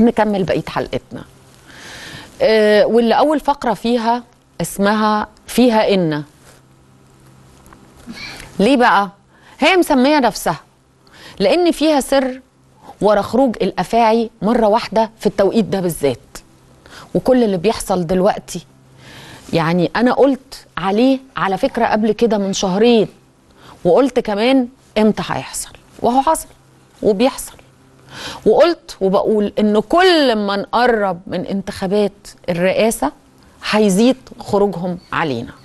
نكمل بقيه حلقتنا آه، واللي اول فقره فيها اسمها فيها ان ليه بقى هي مسميه نفسها لان فيها سر ورا خروج الافاعي مره واحده في التوقيت ده بالذات وكل اللي بيحصل دلوقتي يعني انا قلت عليه على فكره قبل كده من شهرين وقلت كمان امتى هيحصل وهو حصل وبيحصل وقلت وبقول ان كل ما نقرب من انتخابات الرئاسه هيزيد خروجهم علينا